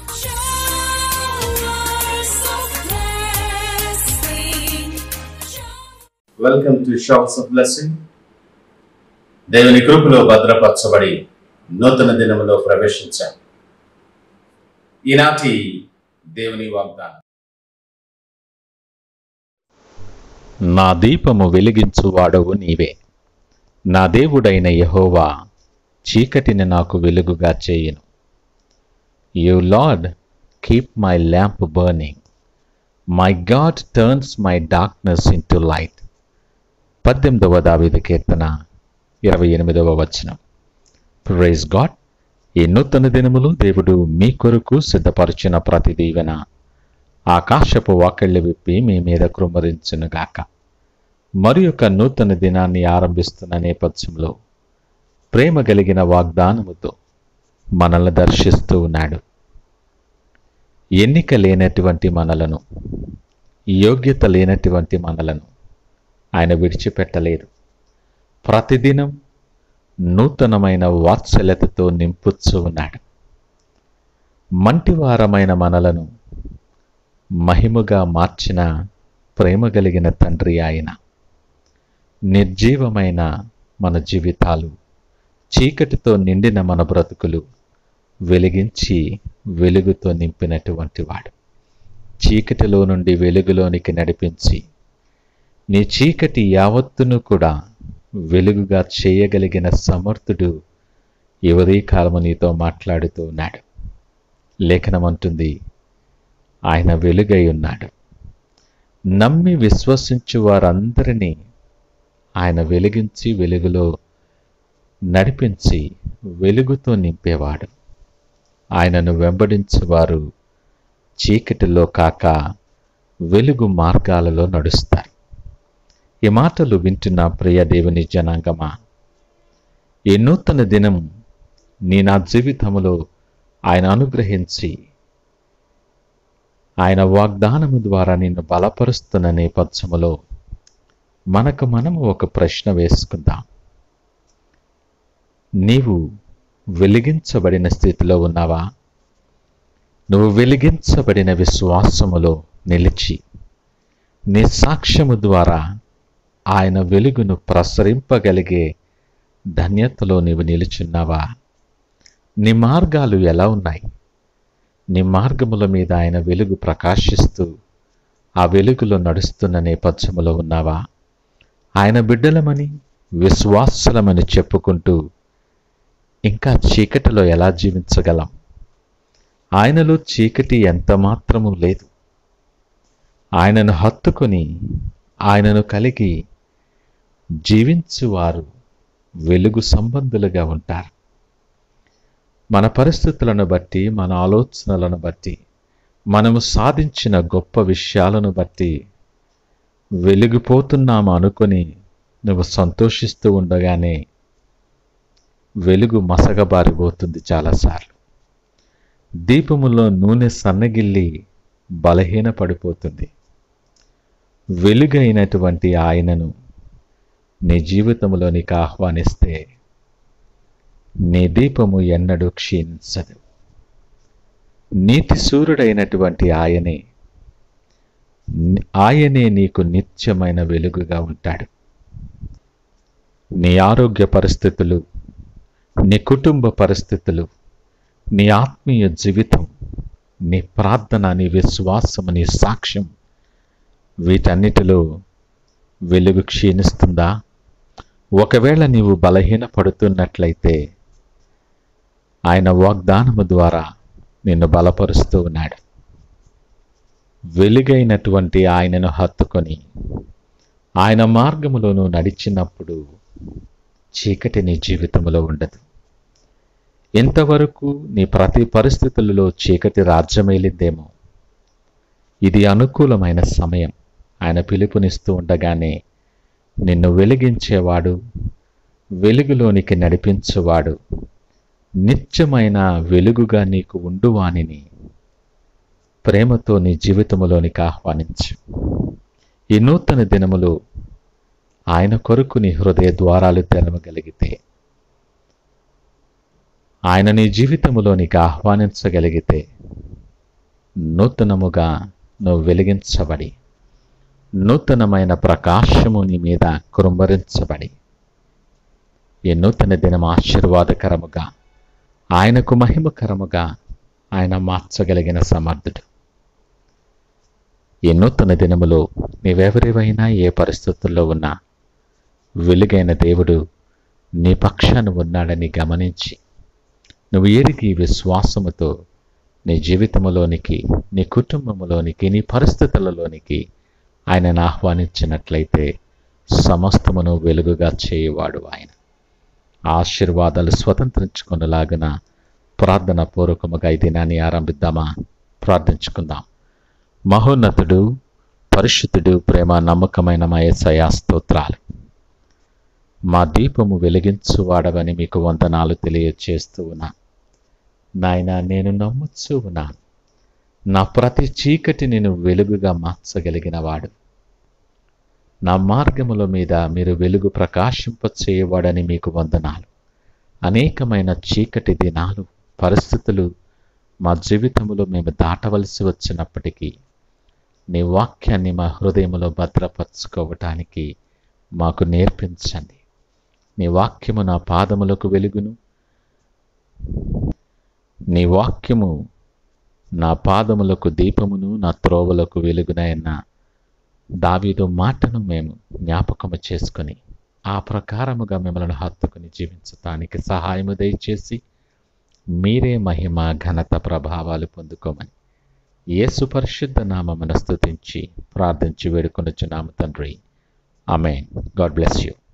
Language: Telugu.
Showers of blessing. Welcome to showers of blessing దేవుని కృపలో భద్రపరచబడి నూతన దినములో ప్రవేశించాం ఈనాటి దేవుని వాగ్దానం నా దీపము వెలిగించువాడవు నీవే నా దేవుడైన యెహోవా చీకటిని నాకు వెలుగుగా చేయును you Lord keep my lamp burning my God turns my darkness into light పద్దెనిమిదవ దావీదు కీర్తన ఇరవై ఎనిమిదవ వచనం ప్రైజ్ గాడ్ ఈ నూతన దినములు దేవుడు మీ కొరకు సిద్ధపరిచిన ప్రతి దీవెన ఆకాశపు వాకిళ్ళు విప్పి మీ మీద కృమరించునుగాక మరి యొక్క నూతన దినాన్ని ఆరంభిస్తున్న నేపథ్యంలో ప్రేమ కలిగిన వాగ్దానముతో మనల్ని దర్శిస్తూ ఉన్నాడు ఎన్నిక లేనటువంటి మనలను యోగ్యత లేనటువంటి మనలను ఆయన విడిచిపెట్టలేదు ప్రతిదినం నూతనమైన వాత్సల్యతతో నింపుచ్చు ఉన్నాడు మంటివారమైన మనలను మహిమగా మార్చిన ప్రేమ కలిగిన తండ్రి ఆయన నిర్జీవమైన మన జీవితాలు చీకటితో నిండిన మన బ్రతుకులు వెలిగించి వెలుగుతో నింపినటువంటి వాడు చీకటిలో నుండి వెలుగులోనికి నడిపించి నీ చీకటి యావత్తును కూడా వెలుగుగా చేయగలిగిన సమర్థుడు ఎవరీ కాలము నీతో మాట్లాడుతూ ఉన్నాడు లేఖనం అంటుంది ఆయన వెలుగై ఉన్నాడు నమ్మి విశ్వసించు వారందరినీ ఆయన వెలిగించి వెలుగులో నడిపించి వెలుగుతో నింపేవాడు ఆయనను వెంబడించువారు చీకటిలో కాక వెలుగు మార్గాలలో నడుస్తారు ఈ మాటలు వింటున్న ప్రియ దేవుని జనాంగమా ఈ నూతన దినం నీ నా జీవితములో ఆయన అనుగ్రహించి ఆయన వాగ్దానము ద్వారా నిన్ను బలపరుస్తున్న నేపథ్యములో మనకు మనము ఒక ప్రశ్న వేసుకుందాం నీవు వెలిగించబడిన స్థితిలో ఉన్నావా నువ్వు వెలిగించబడిన విశ్వాసములో నిలిచి నీ సాక్ష్యము ద్వారా ఆయన వెలుగును ప్రసరింపగలిగే ధన్యతలో నీవు నిలుచున్నావా నీ మార్గాలు ఎలా ఉన్నాయి నీ మార్గముల మీద ఆయన వెలుగు ప్రకాశిస్తూ ఆ వెలుగులో నడుస్తున్న నేపథ్యములో ఉన్నావా ఆయన బిడ్డలమని విశ్వాసులమని చెప్పుకుంటూ ఇంకా చీకటిలో ఎలా జీవించగలం ఆయనలో చీకటి ఎంత మాత్రము లేదు ఆయనను హత్తుకొని ఆయనను కలిగి జీవించువారు వెలుగు సంబంధులుగా ఉంటారు మన పరిస్థితులను బట్టి మన ఆలోచనలను బట్టి మనము సాధించిన గొప్ప విషయాలను బట్టి వెలిగిపోతున్నాము అనుకొని నువ్వు సంతోషిస్తూ ఉండగానే వెలుగు మసగబారిపోతుంది చాలాసార్లు దీపములో నూనె సన్నగిల్లి బలహీనపడిపోతుంది వెలుగైనటువంటి ఆయనను నీ జీవితంలోనికి ఆహ్వానిస్తే నీ దీపము ఎన్నడూ క్షీణించదు నీతి సూర్యుడైనటువంటి ఆయనే ఆయనే నీకు నిత్యమైన వెలుగుగా ఉంటాడు నీ ఆరోగ్య పరిస్థితులు నీ కుటుంబ పరిస్థితులు నీ ఆత్మీయ జీవితం నీ ప్రార్థన నీ విశ్వాసము నీ సాక్ష్యం వీటన్నిటిలో వెలుగు క్షీణిస్తుందా ఒకవేళ నీవు బలహీనపడుతున్నట్లయితే ఆయన వాగ్దానము ద్వారా నిన్ను బలపరుస్తూ ఉన్నాడు వెలుగైనటువంటి ఆయనను హత్తుకొని ఆయన మార్గములోను నడిచినప్పుడు చీకటి నీ జీవితంలో ఉండదు ఇంతవరకు నీ ప్రతి పరిస్థితులలో చీకటి రాజ్యమేలిందేమో ఇది అనుకూలమైన సమయం ఆయన పిలుపునిస్తూ ఉండగానే నిన్ను వెలిగించేవాడు వెలుగులోనికి నడిపించువాడు నిత్యమైన వెలుగుగా నీకు ఉండువానిని ప్రేమతో నీ జీవితంలోనికి ఆహ్వానించు ఈ నూతన దినములు ఆయన కొరకు నీ హృదయ ద్వారాలు తెరవగలిగితే ఆయన నీ జీవితములోనికి ఆహ్వానించగలిగితే నూతనముగా నువ్వు వెలిగించబడి నూతనమైన ప్రకాశము నీ మీద కురుంభరించబడి ఈ నూతన దినం ఆశీర్వాదకరముగా ఆయనకు మహిమకరముగా ఆయన మార్చగలిగిన సమర్థుడు ఈ నూతన దినములో నీవెవరివైనా ఏ పరిస్థితుల్లో ఉన్నా వెలుగైన దేవుడు నీ పక్షాన ఉన్నాడని గమనించి నువ్వు ఎరిగి విశ్వాసముతో నీ జీవితములోనికి నీ కుటుంబములోనికి నీ పరిస్థితులలోనికి ఆయనను ఆహ్వానించినట్లయితే సమస్తమును వెలుగుగా చేయవాడు ఆయన ఆశీర్వాదాలు స్వతంత్రించుకునేలాగున ప్రార్థన పూర్వకముగా ఈ దినాన్ని ఆరంభిద్దామా ప్రార్థించుకుందాం మహోన్నతుడు పరిశుద్ధుడు ప్రేమ నమ్మకమైన మా యేసయ్యా స్తోత్రాలు మా దీపము వెలిగించువాడవని మీకు వందనాలు తెలియచేస్తూ ఉన్నా నాయన నేను నమ్ముచూ ఉన్నాను నా ప్రతి చీకటి నేను వెలుగుగా మార్చగలిగిన వాడు నా మార్గముల మీద మీరు వెలుగు ప్రకాశింప చేయవాడని మీకు వందనాలు అనేకమైన చీకటి దినాలు పరిస్థితులు మా జీవితంలో మేము దాటవలసి వచ్చినప్పటికీ నీ వాక్యాన్ని మా హృదయంలో భద్రపరచుకోవటానికి మాకు నేర్పించండి నీ వాక్యము నా పాదములకు వెలుగును నీ వాక్యము నా పాదములకు దీపమును నా త్రోవలకు వెలుగునైన దావీదు మాటను మేము జ్ఞాపకము చేసుకొని ఆ ప్రకారముగా మిమ్మల్ని హత్తుకుని జీవించటానికి సహాయము దయచేసి మీరే మహిమ ఘనత ప్రభావాలు పొందుకోమని యేసు పరిశుద్ధ నామమున స్తుతించి ప్రార్థించి వేడుకొనుచున్నాము తండ్రి ఆమె గాడ్ బ్లెస్ యూ